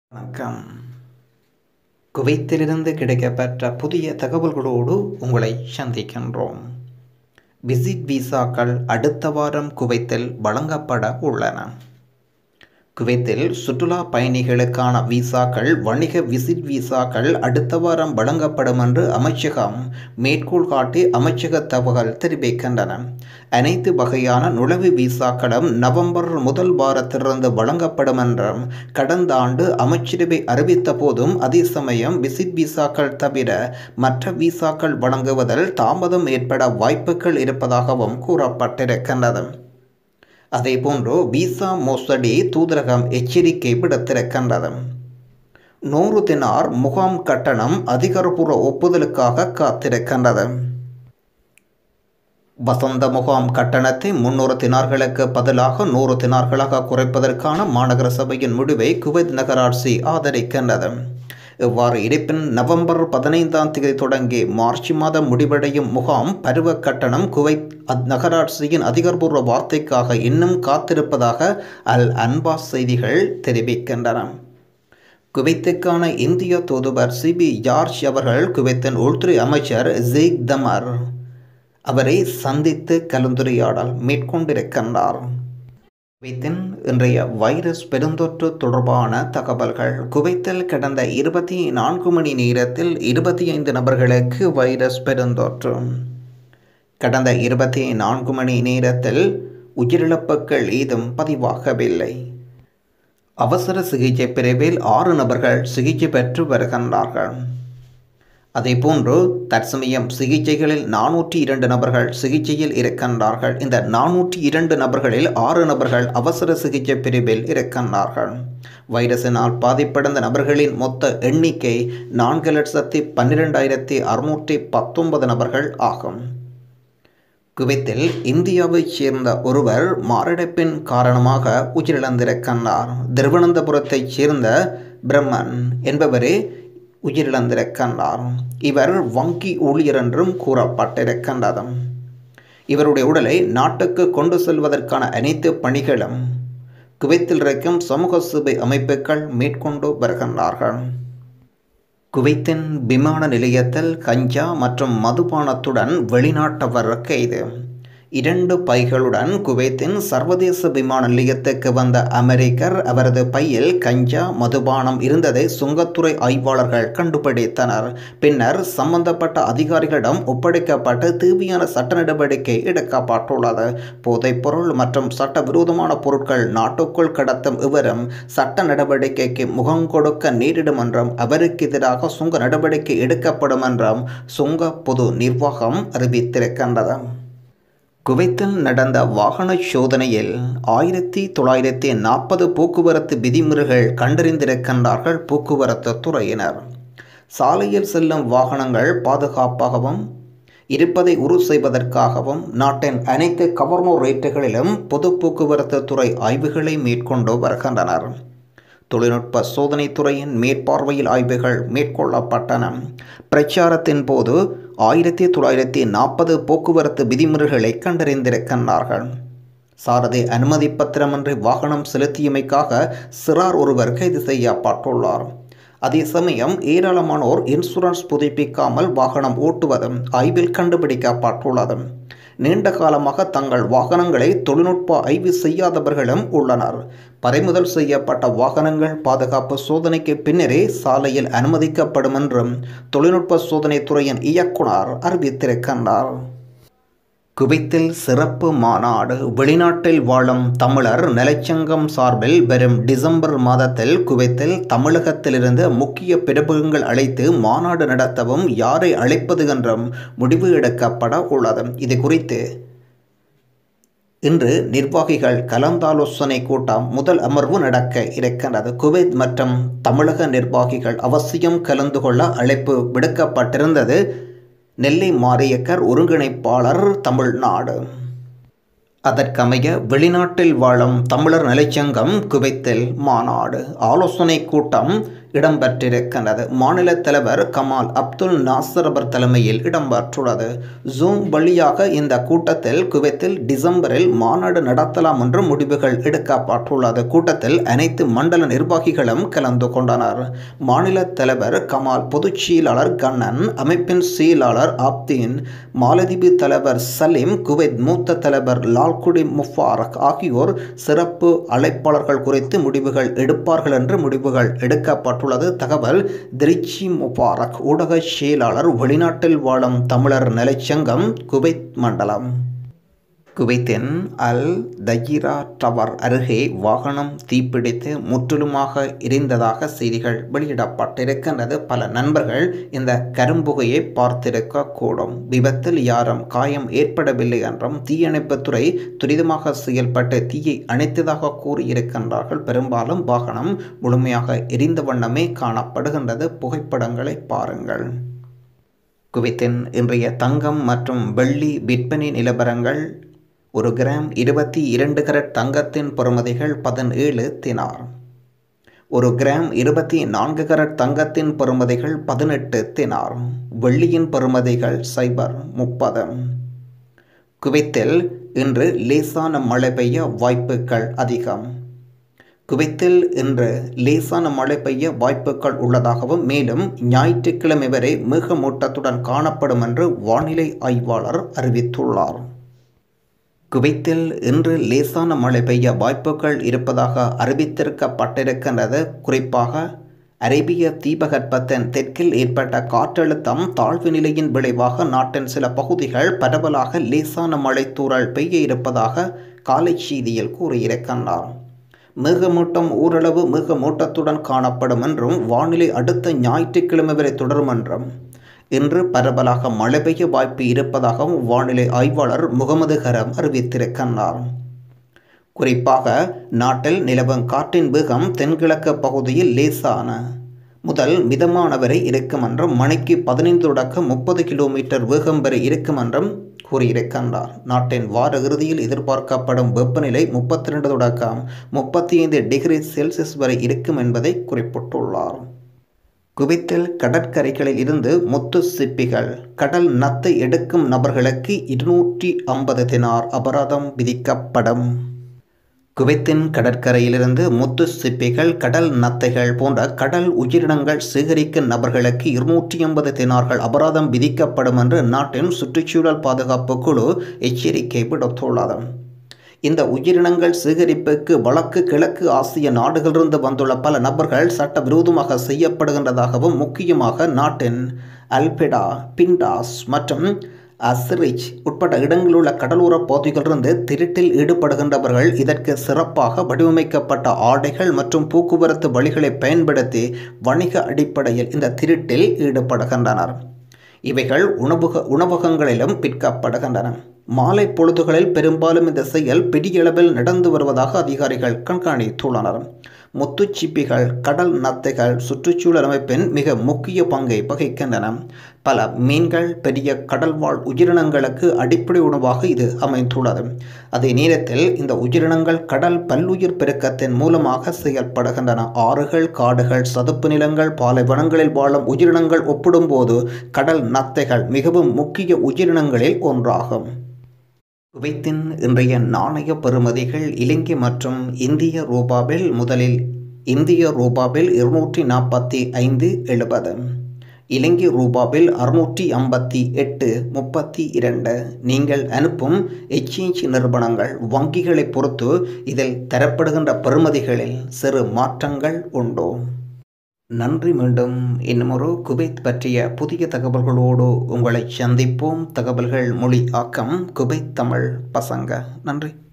வணக்கம் குவைத்திலிருந்து கிடைக்கப்பெற்ற புதிய தகவல்களோடு உங்களை சந்திக்கின்றோம் விசிட் விசாக்கள் அடுத்த வாரம் குவைத்தில் வழங்கப்பட உள்ளன குவைத்தில் சுற்றுலா பயணிகளுக்கான விசாக்கள் வணிக விசிட் விசாக்கள் அடுத்த வாரம் வழங்கப்படும் என்று அமைச்சகம் மேற்கோள் காட்டி அமைச்சக தகவல் தெரிவிக்கின்றன அனைத்து வகையான நுழைவு விசாக்களும் நவம்பர் முதல் வாரத்திலிருந்து வழங்கப்படும் என்றும் கடந்த ஆண்டு அமைச்சரவை அறிவித்த போதும் அதே சமயம் விசிட் விசாக்கள் தவிர மற்ற விசாக்கள் வழங்குவதில் தாமதம் ஏற்பட வாய்ப்புகள் இருப்பதாகவும் கூறப்பட்டிருக்கின்றது அதேபோன்று விசா மோசடி தூதரகம் எச்சரிக்கை விடுத்திருக்கின்றது நூறு தினார் முகாம் கட்டணம் அதிகாரப்பூர்வ ஒப்புதலுக்காக காத்திருக்கின்றது வசந்த முகாம் கட்டணத்தை முன்னூறு தினார்களுக்கு பதிலாக நூறு தினார்களாக குறைப்பதற்கான மாநகர சபையின் முடிவை குவைத் நகராட்சி ஆதரிக்கின்றது இவ்வாறு இருப்பின் நவம்பர் பதினைந்தாம் தேதி தொடங்கி மார்ச் மாதம் முடிவடையும் முகாம் பருவ கட்டணம் குவைத் நகராட்சியின் அதிகாரப்பூர்வ வார்த்தைக்காக இன்னும் காத்திருப்பதாக அல் அன்பாஸ் செய்திகள் தெரிவிக்கின்றன குவைத்துக்கான இந்திய தூதுவர் சிபி ஜார்ஜ் அவர்கள் குவைத்தின் உள்துறை அமைச்சர் ஜெய்க் தமர் அவரை சந்தித்து கலந்துரையாடல் மேற்கொண்டிருக்கின்றார் குவைத்தின் இன்றைய வைரஸ் பெருந்தொற்று தொடர்பான தகவல்கள் குவைத்தில் கடந்த இருபத்தி நான்கு மணி நேரத்தில் இருபத்தி ஐந்து நபர்களுக்கு வைரஸ் பெருந்தொற்று கடந்த இருபத்தி நான்கு மணி நேரத்தில் உயிரிழப்புகள் ஏதும் பதிவாகவில்லை அவசர சிகிச்சை பிரிவில் ஆறு நபர்கள் சிகிச்சை பெற்று வருகின்றார்கள் அதேபோன்று தற்சமயம் சிகிச்சைகளில் நானூற்றி இரண்டு நபர்கள் சிகிச்சையில் இருக்கின்றார்கள் இந்த நானூற்றி இரண்டு நபர்களில் ஆறு நபர்கள் அவசர சிகிச்சை பிரிவில் இருக்கின்றார்கள் வைரஸினால் பாதிப்படைந்த நபர்களின் மொத்த எண்ணிக்கை நான்கு லட்சத்தி பன்னிரெண்டாயிரத்தி அறுநூற்றி பத்தொன்பது நபர்கள் ஆகும் குவைத்தில் இந்தியாவைச் சேர்ந்த ஒருவர் மாரடைப்பின் காரணமாக உயிரிழந்திருக்கின்றார் திருவனந்தபுரத்தைச் சேர்ந்த பிரம்மன் என்பவரே உயிரிழந்திருக்கின்றார் இவர் வங்கி ஊழியர் என்றும் கூறப்பட்டிருக்கின்றது இவருடைய உடலை நாட்டுக்கு கொண்டு செல்வதற்கான அனைத்து பணிகளும் குவைத்தில் இருக்கும் சமூக சேவை அமைப்புகள் மேற்கொண்டு வருகின்றார்கள் குவைத்தின் விமான நிலையத்தில் கஞ்சா மற்றும் மதுபானத்துடன் வெளிநாட்டவர் கைது இரண்டு பைகளுடன் குவைத்தின் சர்வதேச விமான நிலையத்துக்கு வந்த அமெரிக்கர் அவரது பையில் கஞ்சா மதுபானம் இருந்ததை சுங்கத்துறை ஆய்வாளர்கள் கண்டுபிடித்தனர் பின்னர் சம்பந்தப்பட்ட அதிகாரிகளிடம் ஒப்படைக்கப்பட்டு தேவையான சட்ட நடவடிக்கை எடுக்கப்பட்டுள்ளது போதைப்பொருள் மற்றும் சட்டவிரோதமான பொருட்கள் நாட்டுக்குள் கடத்தும் இவரும் சட்ட நடவடிக்கைக்கு முகம் கொடுக்க நேரிடும் என்றும் அவருக்கு எதிராக சுங்க நடவடிக்கை எடுக்கப்படும் என்றும் சுங்க பொது நிர்வாகம் அறிவித்திருக்கின்றது குவைத்தில் நடந்த வாகன சோதனையில் ஆயிரத்தி தொள்ளாயிரத்தி நாற்பது போக்குவரத்து விதிமுறைகள் கண்டறிந்திருக்கின்றார்கள் போக்குவரத்து துறையினர் சாலையில் செல்லும் வாகனங்கள் பாதுகாப்பாகவும் இருப்பதை உறுதி செய்வதற்காகவும் நாட்டின் அனைத்து கவர்னோர் ரேட்டுகளிலும் பொது போக்குவரத்து துறை ஆய்வுகளை மேற்கொண்டு வருகின்றனர் தொழில்நுட்ப சோதனை துறையின் மேற்பார்வையில் ஆய்வுகள் மேற்கொள்ளப்பட்டன பிரச்சாரத்தின் போது ஆயிரத்தி தொள்ளாயிரத்தி நாற்பது போக்குவரத்து விதிமுறைகளை கண்டறிந்திருக்கின்றார்கள் சாரதி அனுமதி பத்திரமின்றி வாகனம் செலுத்தியமைக்காக சிறார் ஒருவர் கைது செய்யப்பட்டுள்ளார் அதே சமயம் ஏராளமானோர் இன்சூரன்ஸ் புதுப்பிக்காமல் வாகனம் ஓட்டுவதும் ஆய்வில் கண்டுபிடிக்கப்பட்டுள்ளது நீண்ட காலமாக தங்கள் வாகனங்களை தொழில்நுட்ப ஆய்வு செய்யாதவர்களும் உள்ளனர் பறிமுதல் செய்யப்பட்ட வாகனங்கள் பாதுகாப்பு சோதனைக்கு பின்னரே சாலையில் அனுமதிக்கப்படும் என்றும் தொழில்நுட்ப சோதனை துறையின் இயக்குனர் அறிவித்திருக்கின்றார் குவைத்தில் சிறப்பு மாநாடு வெளிநாட்டில் வாழும் தமிழர் நலச்சங்கம் சார்பில் வரும் டிசம்பர் மாதத்தில் குவைத்தில் தமிழகத்திலிருந்து முக்கிய பிரபுகங்கள் அழைத்து மாநாடு நடத்தவும் யாரை அழைப்பது என்றும் முடிவு எடுக்கப்பட உள்ளது இது குறித்து இன்று நிர்வாகிகள் கலந்தாலோசனை கூட்டம் முதல் அமர்வு நடக்க இருக்கின்றது குவைத் மற்றும் தமிழக நிர்வாகிகள் அவசியம் கலந்து கொள்ள அழைப்பு விடுக்கப்பட்டிருந்தது நெல்லை மாரியக்கர் ஒருங்கிணைப்பாளர் தமிழ்நாடு அதற்கமைய வெளிநாட்டில் வாழும் தமிழர் நலைச்சங்கம் குவைத்தில் மாநாடு ஆலோசனை கூட்டம் இடம்பெற்றிருக்கின்றது மாநில தலைவர் கமால் அப்துல் நாசர் அவர் தலைமையில் இடம்பெற்றுள்ளது ஜூம் வழியாக இந்த கூட்டத்தில் குவைத்தில் டிசம்பரில் மாநாடு நடத்தலாம் என்று முடிவுகள் எடுக்கப்பட்டுள்ளது கூட்டத்தில் அனைத்து மண்டல நிர்வாகிகளும் கலந்து கொண்டனர் மாநில தலைவர் கமால் பொதுச் செயலாளர் கண்ணன் அமைப்பின் செயலாளர் ஆப்தீன் மாலதீவு தலைவர் சலீம் குவைத் மூத்த தலைவர் லால்குடி முஃபாரக் ஆகியோர் சிறப்பு அழைப்பாளர்கள் குறித்து முடிவுகள் எடுப்பார்கள் என்று முடிவுகள் எடுக்கப்பட்டு வெளியிடப்பட்டுள்ளது தகவல் திருச்சி முபாரக் ஊடக செயலாளர் வெளிநாட்டில் வாழும் தமிழர் நலைச்சங்கம் குவைத் மண்டலம் குவைத்தின் அல் தஜிரா டவர் அருகே வாகனம் தீப்பிடித்து முற்றிலுமாக எரிந்ததாக செய்திகள் வெளியிடப்பட்டிருக்கின்றது பல நண்பர்கள் இந்த கரும்புகையை பார்த்திருக்க கூடும் விபத்தில் யாரும் காயம் ஏற்படவில்லை என்றும் தீயணைப்புத்துறை துரிதமாக செயல்பட்டு தீயை அணைத்ததாக கூறியிருக்கின்றார்கள் பெரும்பாலும் வாகனம் முழுமையாக எரிந்த வண்ணமே காணப்படுகின்றது புகைப்படங்களை பாருங்கள் குவைத்தின் இன்றைய தங்கம் மற்றும் வெள்ளி விற்பனை நிலவரங்கள் ஒரு கிராம் இருபத்தி இரண்டு கரட் தங்கத்தின் பெறுமதிகள் பதினேழு தினார் ஒரு கிராம் இருபத்தி நான்கு கரட் தங்கத்தின் பெறுமதிகள் பதினெட்டு தினார் வெள்ளியின் பெறுமதிகள் சைபர் முப்பது குவைத்தில் இன்று லேசான மழை பெய்ய வாய்ப்புகள் அதிகம் குவைத்தில் இன்று லேசான மழை பெய்ய வாய்ப்புகள் உள்ளதாகவும் மேலும் ஞாயிற்றுக்கிழமை வரை மேகமூட்டத்துடன் காணப்படும் என்று வானிலை ஆய்வாளர் அறிவித்துள்ளார் குவைத்தில் இன்று லேசான மழை பெய்ய வாய்ப்புகள் இருப்பதாக அறிவித்திருக்கப்பட்டிருக்கின்றது குறிப்பாக அரேபிய தீபகற்பத்தின் தெற்கில் ஏற்பட்ட காற்றழுத்தம் தாழ்வு நிலையின் விளைவாக நாட்டின் சில பகுதிகள் பரவலாக லேசான மழை தூறல் பெய்ய இருப்பதாக காலை செய்தியில் கூறியிருக்கின்றார் மேகமூட்டம் ஓரளவு மேகமூட்டத்துடன் காணப்படும் என்றும் வானிலை அடுத்த ஞாயிற்றுக்கிழமை வரை தொடரும் என்றும் இன்று பரவலாக மழை பெய்ய வாய்ப்பு இருப்பதாகவும் வானிலை ஆய்வாளர் முகமது ஹரம் அறிவித்திருக்கின்றார் குறிப்பாக நாட்டில் நிலவும் காற்றின் வேகம் தென்கிழக்கு பகுதியில் லேசான முதல் மிதமான வரை இருக்கும் என்றும் மணிக்கு பதினைந்து தொடக்கம் முப்பது கிலோமீட்டர் வேகம் வரை இருக்கும் என்றும் கூறியிருக்கின்றார் நாட்டின் வார இறுதியில் எதிர்பார்க்கப்படும் வெப்பநிலை முப்பத்தி ரெண்டு தொடக்கம் முப்பத்தி ஐந்து டிகிரி செல்சியஸ் வரை இருக்கும் என்பதை குறிப்பிட்டுள்ளார் குவைத்தில் கடற்கரைகளில் இருந்து முத்து சிப்பிகள் கடல் நத்தை எடுக்கும் நபர்களுக்கு இருநூற்றி ஐம்பது தினார் அபராதம் விதிக்கப்படும் குவைத்தின் கடற்கரையிலிருந்து முத்து சிப்பிகள் கடல் நத்தைகள் போன்ற கடல் உயிரினங்கள் சேகரிக்கும் நபர்களுக்கு இருநூற்றி ஐம்பது தினார்கள் அபராதம் விதிக்கப்படும் என்று நாட்டின் சுற்றுச்சூழல் பாதுகாப்பு குழு எச்சரிக்கை விடுத்துள்ளது இந்த உயிரினங்கள் சேகரிப்புக்கு வழக்கு கிழக்கு ஆசிய நாடுகளிலிருந்து வந்துள்ள பல நபர்கள் சட்டவிரோதமாக செய்யப்படுகின்றதாகவும் முக்கியமாக நாட்டின் அல்பெடா பிண்டாஸ் மற்றும் அஸ்ரிச் உட்பட இடங்களுள்ள கடலோர பகுதிகளிலிருந்து திருட்டில் ஈடுபடுகின்றவர்கள் இதற்கு சிறப்பாக வடிவமைக்கப்பட்ட ஆடைகள் மற்றும் போக்குவரத்து வழிகளை பயன்படுத்தி வணிக அடிப்படையில் இந்த திருட்டில் ஈடுபடுகின்றனர் இவைகள் உணவுக உணவகங்களிலும் விற்கப்படுகின்றன மாலை பொழுதுகளில் பெரும்பாலும் இந்த செயல் பெரிய அளவில் நடந்து வருவதாக அதிகாரிகள் கண்காணித்துள்ளனர் முத்துச்சிப்பிகள் கடல் நத்தைகள் சுற்றுச்சூழல் அமைப்பின் மிக முக்கிய பங்கை வகிக்கின்றன பல மீன்கள் பெரிய கடல்வாழ் உயிரினங்களுக்கு அடிப்படை உணவாக இது அமைந்துள்ளது அதே நேரத்தில் இந்த உயிரினங்கள் கடல் பல்லுயிர் பெருக்கத்தின் மூலமாக செயல்படுகின்றன ஆறுகள் காடுகள் சதுப்பு நிலங்கள் பாலைவனங்களில் வாழும் உயிரினங்கள் ஒப்பிடும்போது கடல் நத்தைகள் மிகவும் முக்கிய உயிரினங்களில் ஒன்றாகும் குவைத்தின் இன்றைய நாணய பெறுமதிகள் இலங்கை மற்றும் இந்திய ரூபாவில் முதலில் இந்திய ரூபாவில் இருநூற்றி நாற்பத்தி ஐந்து எழுபது இலங்கை ரூபாவில் அறுநூற்றி ஐம்பத்தி எட்டு முப்பத்தி இரண்டு நீங்கள் அனுப்பும் எக்ஸ்சேஞ்ச் நிறுவனங்கள் வங்கிகளை பொறுத்து இதில் தரப்படுகின்ற பெறுமதிகளில் சிறு மாற்றங்கள் உண்டு நன்றி மீண்டும் இன்னுமொரு குவைத் பற்றிய புதிய தகவல்களோடு உங்களை சந்திப்போம் தகவல்கள் மொழி ஆக்கம் குவைத் தமிழ் பசங்க நன்றி